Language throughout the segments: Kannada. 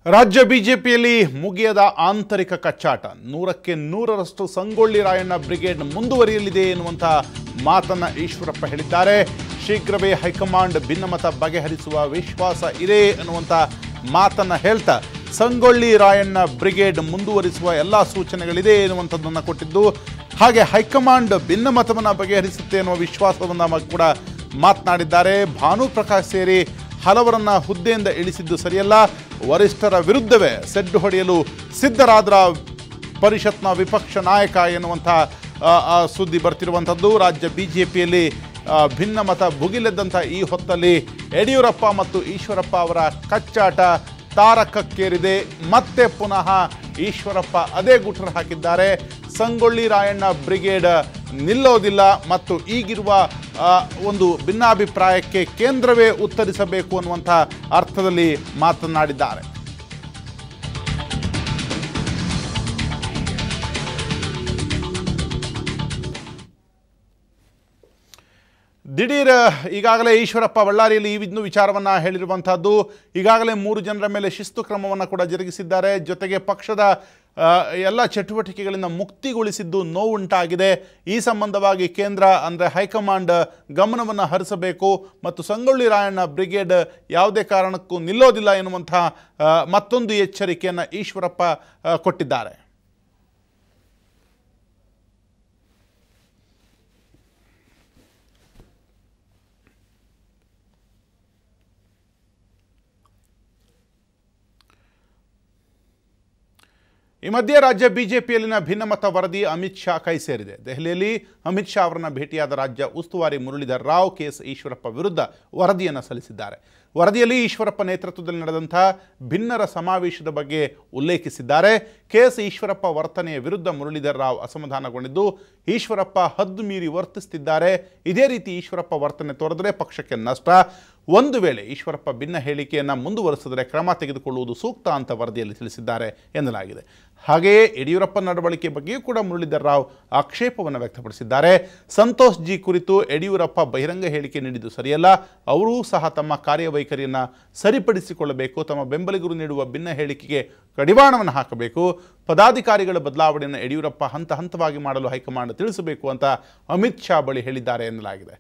ರಾಜ್ಯ ಬಿಜೆಪಿಯಲ್ಲಿ ಮುಗಿಯದ ಆಂತರಿಕ ಕಚ್ಚಾಟ ನೂರಕ್ಕೆ ನೂರರಷ್ಟು ಸಂಗೊಳ್ಳಿ ರಾಯಣ್ಣ ಬ್ರಿಗೇಡ್ ಮುಂದುವರಿಯಲಿದೆ ಎನ್ನುವಂಥ ಮಾತನ್ನ ಈಶ್ವರಪ್ಪ ಹೇಳಿದ್ದಾರೆ ಶೀಘ್ರವೇ ಹೈಕಮಾಂಡ್ ಭಿನ್ನಮತ ಬಗೆಹರಿಸುವ ವಿಶ್ವಾಸ ಇದೆ ಅನ್ನುವಂಥ ಮಾತನ್ನ ಹೇಳ್ತಾ ಸಂಗೊಳ್ಳಿ ರಾಯಣ್ಣ ಬ್ರಿಗೇಡ್ ಮುಂದುವರಿಸುವ ಎಲ್ಲ ಸೂಚನೆಗಳಿದೆ ಎನ್ನುವಂಥದ್ದನ್ನು ಕೊಟ್ಟಿದ್ದು ಹಾಗೆ ಹೈಕಮಾಂಡ್ ಭಿನ್ನಮತವನ್ನು ಬಗೆಹರಿಸುತ್ತೆ ಎನ್ನುವ ವಿಶ್ವಾಸವನ್ನು ಕೂಡ ಮಾತನಾಡಿದ್ದಾರೆ ಭಾನು ಪ್ರಕಾಶ್ ಸೇರಿ ಹಲವರನ್ನ ಹುದ್ದೆಯಿಂದ ಇಳಿಸಿದ್ದು ಸರಿಯಲ್ಲ ವರಿಷ್ಠರ ವಿರುದ್ಧವೇ ಸೆಡ್ಡು ಹೊಡೆಯಲು ಸಿದ್ಧರಾದ್ರ ಪರಿಷತ್ನ ವಿಪಕ್ಷ ನಾಯಕ ಎನ್ನುವಂಥ ಆ, ಆ, ಸುದ್ದಿ ಬರ್ತಿರುವಂಥದ್ದು ರಾಜ್ಯ ಬಿ ಜೆ ಪಿಯಲ್ಲಿ ಭಿನ್ನಮತ ಭುಗಿಲೆದ್ದಂಥ ಈ ಹೊತ್ತಲ್ಲಿ ಯಡಿಯೂರಪ್ಪ ಮತ್ತು ಈಶ್ವರಪ್ಪ ಅವರ ಕಚ್ಚಾಟ ತಾರಕಕ್ಕೇರಿದೆ ಮತ್ತೆ ಪುನಃ ಈಶ್ವರಪ್ಪ ಅದೇ ಗುಟ್ರ ಹಾಕಿದ್ದಾರೆ ಸಂಗೊಳ್ಳಿ ರಾಯಣ್ಣ ಬ್ರಿಗೇಡ್ ನಿಲ್ಲೋದಿಲ್ಲ ಮತ್ತು ಈಗಿರುವ ಆ, ಒಂದು ಭಿನ್ನಾಭಿಪ್ರಾಯಕ್ಕೆ ಕೇಂದ್ರವೇ ಉತ್ತರಿಸಬೇಕು ಅನ್ನುವಂಥ ಅರ್ಥದಲ್ಲಿ ಮಾತನಾಡಿದ್ದಾರೆ ದಿಢೀರ್ ಈಗಾಗಲೇ ಈಶ್ವರಪ್ಪ ಬಳ್ಳಾರಿಯಲ್ಲಿ ಈ ಇನ್ನೂ ವಿಚಾರವನ್ನು ಹೇಳಿರುವಂಥದ್ದು ಈಗಾಗಲೇ ಮೂರು ಜನರ ಮೇಲೆ ಶಿಸ್ತು ಕ್ರಮವನ್ನು ಕೂಡ ಜರುಗಿಸಿದ್ದಾರೆ ಜೊತೆಗೆ ಪಕ್ಷದ ಆ, ಎಲ್ಲ ಚಟುವಟಿಕೆಗಳಿಂದ ಮುಕ್ತಿಗೊಳಿಸಿದ್ದು ನೋವುಂಟಾಗಿದೆ ಈ ಸಂಬಂಧವಾಗಿ ಕೇಂದ್ರ ಅಂದರೆ ಹೈಕಮಾಂಡ್ ಗಮನವನ್ನು ಹರಿಸಬೇಕು ಮತ್ತು ಸಂಗೊಳ್ಳಿ ರಾಯಣ್ಣ ಬ್ರಿಗೇಡ್ ಯಾವುದೇ ಕಾರಣಕ್ಕೂ ನಿಲ್ಲೋದಿಲ್ಲ ಎನ್ನುವಂಥ ಆ, ಮತ್ತೊಂದು ಎಚ್ಚರಿಕೆಯನ್ನು ಈಶ್ವರಪ್ಪ ಆ, ಕೊಟ್ಟಿದ್ದಾರೆ ಈ ಮಧ್ಯೆ ರಾಜ್ಯ ಬಿಜೆಪಿಯಲ್ಲಿನ ಭಿನ್ನಮತ ವರದಿ ಅಮಿತ್ ಶಾ ಕೈ ಸೇರಿದೆ ದೆಹಲಿಯಲ್ಲಿ ಅಮಿತ್ ಶಾ ಅವರನ್ನ ಭೇಟಿಯಾದ ರಾಜ್ಯ ಉಸ್ತುವಾರಿ ಮುರಳೀಧರ್ ರಾವ್ ಕೆ ಎಸ್ ಈಶ್ವರಪ್ಪ ವಿರುದ್ಧ ವರದಿಯನ್ನು ಸಲ್ಲಿಸಿದ್ದಾರೆ ವರದಿಯಲ್ಲಿ ಈಶ್ವರಪ್ಪ ನೇತೃತ್ವದಲ್ಲಿ ನಡೆದಂಥ ಭಿನ್ನರ ಸಮಾವೇಶದ ಬಗ್ಗೆ ಉಲ್ಲೇಖಿಸಿದ್ದಾರೆ ಕೆ ಎಸ್ ಈಶ್ವರಪ್ಪ ವರ್ತನೆಯ ವಿರುದ್ಧ ಮುರಳೀಧರ್ ರಾವ್ ಅಸಮಾಧಾನಗೊಂಡಿದ್ದು ಈಶ್ವರಪ್ಪ ಹದ್ದು ಮೀರಿ ವರ್ತಿಸುತ್ತಿದ್ದಾರೆ ಇದೇ ರೀತಿ ಈಶ್ವರಪ್ಪ ವರ್ತನೆ ತೋರಿದರೆ ಪಕ್ಷಕ್ಕೆ ನಷ್ಟ ಒಂದು ವೇಳೆ ಈಶ್ವರಪ್ಪ ಭಿನ್ನ ಹೇಳಿಕೆಯನ್ನು ಮುಂದುವರಿಸಿದರೆ ಕ್ರಮ ತೆಗೆದುಕೊಳ್ಳುವುದು ಸೂಕ್ತ ಅಂತ ವರದಿಯಲ್ಲಿ ತಿಳಿಸಿದ್ದಾರೆ ಎನ್ನಲಾಗಿದೆ ಹಾಗೆಯೇ ಯಡಿಯೂರಪ್ಪ ನಡವಳಿಕೆ ಬಗ್ಗೆಯೂ ಕೂಡ ಮುರಳೀಧರ್ ರಾವ್ ಆಕ್ಷೇಪವನ್ನು ವ್ಯಕ್ತಪಡಿಸಿದ್ದಾರೆ ಸಂತೋಷ್ ಜಿ ಕುರಿತು ಯಡಿಯೂರಪ್ಪ ಬಹಿರಂಗ ಹೇಳಿಕೆ ನೀಡಿದ್ದು ಸರಿಯಲ್ಲ ಅವರೂ ಸಹ ತಮ್ಮ ಕಾರ್ಯವೈಖರಿಯನ್ನು ಸರಿಪಡಿಸಿಕೊಳ್ಳಬೇಕು ತಮ್ಮ ಬೆಂಬಲಿಗರು ನೀಡುವ ಭಿನ್ನ ಹೇಳಿಕೆಗೆ ಕಡಿವಾಣವನ್ನು ಹಾಕಬೇಕು ಪದಾಧಿಕಾರಿಗಳ ಬದಲಾವಣೆಯನ್ನು ಯಡಿಯೂರಪ್ಪ ಹಂತ ಹಂತವಾಗಿ ಮಾಡಲು ಹೈಕಮಾಂಡ್ ತಿಳಿಸಬೇಕು ಅಂತ ಅಮಿತ್ ಶಾ ಬಳಿ ಹೇಳಿದ್ದಾರೆ ಎನ್ನಲಾಗಿದೆ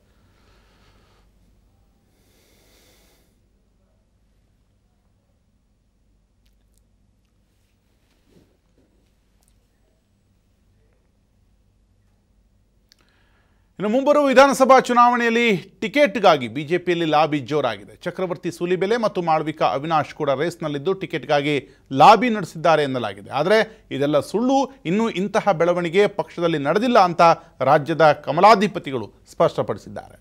ಇನ್ನು ಮುಂಬರುವ ವಿಧಾನಸಭಾ ಚುನಾವಣೆಯಲ್ಲಿ ಟಿಕೆಟ್ಗಾಗಿ ಬಿಜೆಪಿಯಲ್ಲಿ ಲಾಬಿ ಜೋರಾಗಿದೆ ಚಕ್ರವರ್ತಿ ಸೂಲಿಬೆಲೆ ಮತ್ತು ಮಾಳ್ವಿಕಾ ಅವಿನಾಶ್ ಕೂಡ ರೇಸ್ನಲ್ಲಿದ್ದು ಟಿಕೆಟ್ಗಾಗಿ ಲಾಬಿ ನಡೆಸಿದ್ದಾರೆ ಎನ್ನಲಾಗಿದೆ ಆದರೆ ಇದೆಲ್ಲ ಸುಳ್ಳು ಇನ್ನೂ ಇಂತಹ ಬೆಳವಣಿಗೆ ಪಕ್ಷದಲ್ಲಿ ನಡೆದಿಲ್ಲ ಅಂತ ರಾಜ್ಯದ ಕಮಲಾಧಿಪತಿಗಳು ಸ್ಪಷ್ಟಪಡಿಸಿದ್ದಾರೆ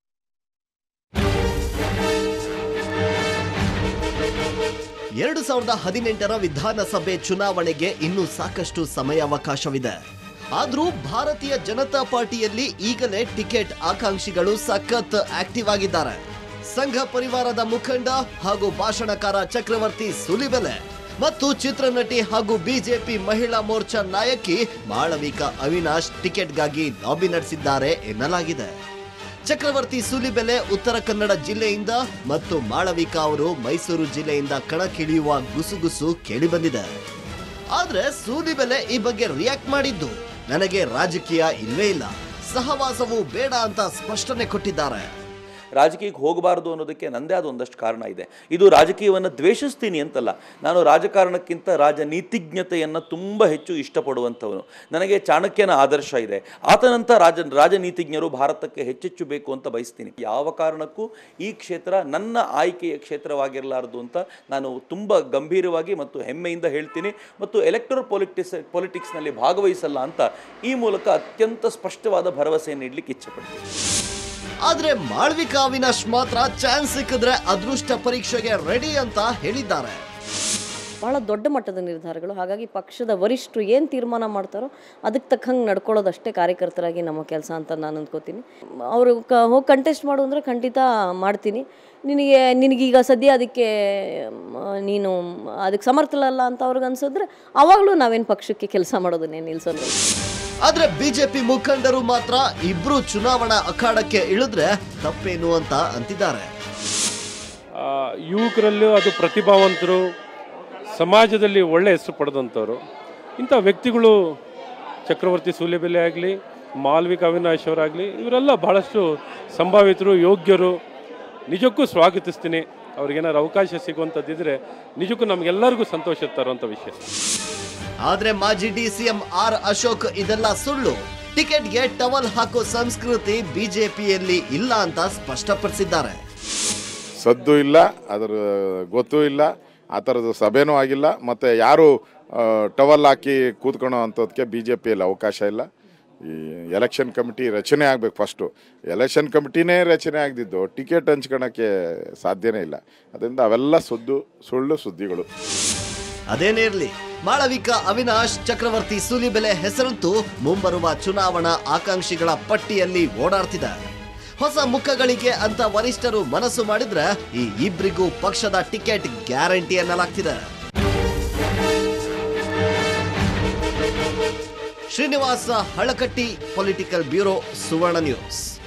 ಎರಡು ಸಾವಿರದ ಹದಿನೆಂಟರ ವಿಧಾನಸಭೆ ಚುನಾವಣೆಗೆ ಇನ್ನೂ ಸಾಕಷ್ಟು ಸಮಯಾವಕಾಶವಿದೆ ಆದ್ರೂ ಭಾರತೀಯ ಜನತಾ ಪಾರ್ಟಿಯಲ್ಲಿ ಈಗಲೇ ಟಿಕೆಟ್ ಆಕಾಂಕ್ಷಿಗಳು ಸಖತ್ ಆಕ್ಟಿವ್ ಆಗಿದ್ದಾರೆ ಸಂಘ ಪರಿವಾರದ ಮುಖಂಡ ಹಾಗೂ ಭಾಷಣಕಾರ ಚಕ್ರವರ್ತಿ ಸುಲಿಬೆಲೆ ಮತ್ತು ಚಿತ್ರನಟಿ ಹಾಗೂ ಬಿಜೆಪಿ ಮಹಿಳಾ ಮೋರ್ಚಾ ನಾಯಕಿ ಮಾಳವಿಕಾ ಅವಿನಾಶ್ ಟಿಕೆಟ್ಗಾಗಿ ಲಾಬಿ ನಡೆಸಿದ್ದಾರೆ ಎನ್ನಲಾಗಿದೆ ಚಕ್ರವರ್ತಿ ಸೂಲಿಬೆಲೆ ಉತ್ತರ ಕನ್ನಡ ಜಿಲ್ಲೆಯಿಂದ ಮತ್ತು ಮಾಳವಿಕಾ ಅವರು ಮೈಸೂರು ಜಿಲ್ಲೆಯಿಂದ ಕಣಕ್ಕಿಳಿಯುವ ಗುಸುಗುಸು ಕೇಳಿಬಂದಿದೆ ಆದ್ರೆ ಸೂಲಿಬೆಲೆ ಈ ಬಗ್ಗೆ ರಿಯಾಕ್ಟ್ ಮಾಡಿದ್ದು ನನಗೆ ರಾಜಕೀಯ ಇಲ್ವೇ ಇಲ್ಲ ಸಹವಾಸವು ಬೇಡ ಅಂತ ಸ್ಪಷ್ಟನೆ ಕೊಟ್ಟಿದ್ದಾರೆ ರಾಜಕೀಯಕ್ಕೆ ಹೋಗಬಾರದು ಅನ್ನೋದಕ್ಕೆ ನನ್ನದೇ ಆದ ಒಂದಷ್ಟು ಕಾರಣ ಇದೆ ಇದು ರಾಜಕೀಯವನ್ನು ದ್ವೇಷಿಸ್ತೀನಿ ಅಂತಲ್ಲ ನಾನು ರಾಜಕಾರಣಕ್ಕಿಂತ ರಾಜನೀತಿಜ್ಞತೆಯನ್ನು ತುಂಬ ಹೆಚ್ಚು ಇಷ್ಟಪಡುವಂಥವನು ನನಗೆ ಚಾಣಕ್ಯನ ಆದರ್ಶ ಇದೆ ಆತನಂಥ ರಾಜ ರಾಜನೀತಿಜ್ಞರು ಭಾರತಕ್ಕೆ ಹೆಚ್ಚೆಚ್ಚು ಬೇಕು ಅಂತ ಬಯಸ್ತೀನಿ ಯಾವ ಕಾರಣಕ್ಕೂ ಈ ಕ್ಷೇತ್ರ ನನ್ನ ಆಯ್ಕೆಯ ಕ್ಷೇತ್ರವಾಗಿರಲಾರದು ಅಂತ ನಾನು ತುಂಬ ಗಂಭೀರವಾಗಿ ಮತ್ತು ಹೆಮ್ಮೆಯಿಂದ ಹೇಳ್ತೀನಿ ಮತ್ತು ಎಲೆಕ್ಟ್ರಲ್ ಪೊಲಿಟಿಕ್ಸ್ ಪೊಲಿಟಿಕ್ಸ್ನಲ್ಲಿ ಭಾಗವಹಿಸಲ್ಲ ಅಂತ ಈ ಮೂಲಕ ಅತ್ಯಂತ ಸ್ಪಷ್ಟವಾದ ಭರವಸೆಯನ್ನು ನೀಡಲಿಕ್ಕೆ ಇಚ್ಛೆಪಡ್ತೀನಿ ಆದ್ರೆ ಮಾಳ್ವಿಕಾ ಅವಿನಾಶ್ ಮಾತ್ರ ಚಾನ್ಸ್ ಸಿಕ್ಕಿದ್ರೆ ಅದೃಷ್ಟ ಪರೀಕ್ಷೆಗೆ ರೆಡಿ ಅಂತ ಹೇಳಿದ್ದಾರೆ ಭಾಳ ದೊಡ್ಡ ಮಟ್ಟದ ನಿರ್ಧಾರಗಳು ಹಾಗಾಗಿ ಪಕ್ಷದ ವರಿಷ್ಠರು ಏನು ತೀರ್ಮಾನ ಮಾಡ್ತಾರೋ ಅದಕ್ಕೆ ತಕ್ಕಂಗೆ ನಡ್ಕೊಳ್ಳೋದಷ್ಟೇ ಕಾರ್ಯಕರ್ತರಾಗಿ ನಮ್ಮ ಕೆಲಸ ಅಂತ ನಾನು ಅಂದ್ಕೋತೀನಿ ಅವರು ಕ ಹೋಗಿ ಕಂಟೆಸ್ಟ್ ಮಾಡು ಅಂದರೆ ಖಂಡಿತ ಮಾಡ್ತೀನಿ ನಿನಗೆ ನಿನಗೀಗ ಸದ್ಯ ಅದಕ್ಕೆ ಮ, ನೀನು ಅದಕ್ಕೆ ಸಮರ್ಥಲಲ್ಲ ಅಂತ ಅವ್ರಿಗೆ ಅನ್ಸಿದ್ರೆ ಆವಾಗಲೂ ನಾವೇನು ಪಕ್ಷಕ್ಕೆ ಕೆಲಸ ಮಾಡೋದನ್ನೇ ನಿಲ್ಸೋದು ಆದ್ರೆ ಬಿಜೆಪಿ ಮುಖಂಡರು ಮಾತ್ರ ಇಬ್ರು ಚುನಾವಣಾ ಅಖಾಡಕ್ಕೆ ಇಳಿದ್ರೆ ತಪ್ಪೇನು ಅಂತ ಅಂತಿದ್ದಾರೆ ಆ, ಯುವಕರಲ್ಲೂ ಅದು ಪ್ರತಿಭಾವಂತರು ಸಮಾಜದಲ್ಲಿ ಒಳ್ಳೆ ಹೆಸರು ಪಡೆದಂಥವ್ರು ಇಂಥ ವ್ಯಕ್ತಿಗಳು ಚಕ್ರವರ್ತಿ ಸೂಲೆಬೆಲೆ ಆಗಲಿ ಮಾಲ್ವಿಕ ಅವಿನಾಶ್ ಅವರಾಗಲಿ ಇವರೆಲ್ಲ ಬಹಳಷ್ಟು ಸಂಭಾವಿತರು ಯೋಗ್ಯರು ನಿಜಕ್ಕೂ ಸ್ವಾಗತಿಸ್ತೀನಿ ಅವ್ರಿಗೇನಾದ್ರು ಅವಕಾಶ ಸಿಗುವಂಥದ್ದಿದ್ರೆ ನಿಜಕ್ಕೂ ನಮಗೆಲ್ಲರಿಗೂ ಸಂತೋಷ ತರುವಂಥ ವಿಷಯ ಆದ್ರೆ ಮಾಜಿ ಡಿಸಿಎಂ ಆರ್ ಅಶೋಕ್ ಇದೆಲ್ಲ ಸುಳ್ಳು ಟಿಕೆಟ್ಗೆ ಟವಲ್ ಹಾಕೋ ಸಂಸ್ಕೃತಿ ಬಿಜೆಪಿಯಲ್ಲಿ ಇಲ್ಲ ಅಂತ ಸ್ಪಷ್ಟಪಡಿಸಿದ್ದಾರೆ ಸದ್ದು ಇಲ್ಲ ಅದರ ಗೊತ್ತೂ ಇಲ್ಲ ಆ ಥರದ ಸಭೆನೂ ಆಗಿಲ್ಲ ಮತ್ತು ಯಾರು ಆ, ಟವಲ್ ಹಾಕಿ ಕೂತ್ಕೊಳ್ಳೋ ಅಂಥದ್ದಕ್ಕೆ ಬಿ ಜೆ ಪಿಯಲ್ಲಿ ಅವಕಾಶ ಇಲ್ಲ ಈ ಎಲೆಕ್ಷನ್ ಕಮಿಟಿ ರಚನೆ ಆಗಬೇಕು ಫಸ್ಟು ಎಲೆಕ್ಷನ್ ಕಮಿಟಿನೇ ರಚನೆ ಆಗದಿದ್ದು ಟಿಕೆಟ್ ಹಂಚ್ಕೊಳಕ್ಕೆ ಸಾಧ್ಯನೇ ಇಲ್ಲ ಅದರಿಂದ ಅವೆಲ್ಲ ಸುದ್ದು ಸುಳ್ಳು ಸುದ್ದಿಗಳು ಅದೇನೇ ಇರ್ಲಿ ಮಾಳವಿಕ ಅವಿನಾಶ್ ಚಕ್ರವರ್ತಿ ಸೂಲಿಬೆಲೆ ಹೆಸರಂತೂ ಮುಂಬರುವ ಚುನಾವಣಾ ಆಕಾಂಕ್ಷಿಗಳ ಪಟ್ಟಿಯಲ್ಲಿ ಓಡಾಡ್ತಿದೆ ಹೊಸ ಮುಖಗಳಿಗೆ ಅಂತ ವರಿಷ್ಠರು ಮನಸ್ಸು ಮಾಡಿದ್ರೆ ಈ ಇಬ್ರಿಗೂ ಪಕ್ಷದ ಟಿಕೆಟ್ ಗ್ಯಾರಂಟಿ ಎನ್ನಲಾಗ್ತಿದೆ Srinivasa Halakatti political bureau Suvarna news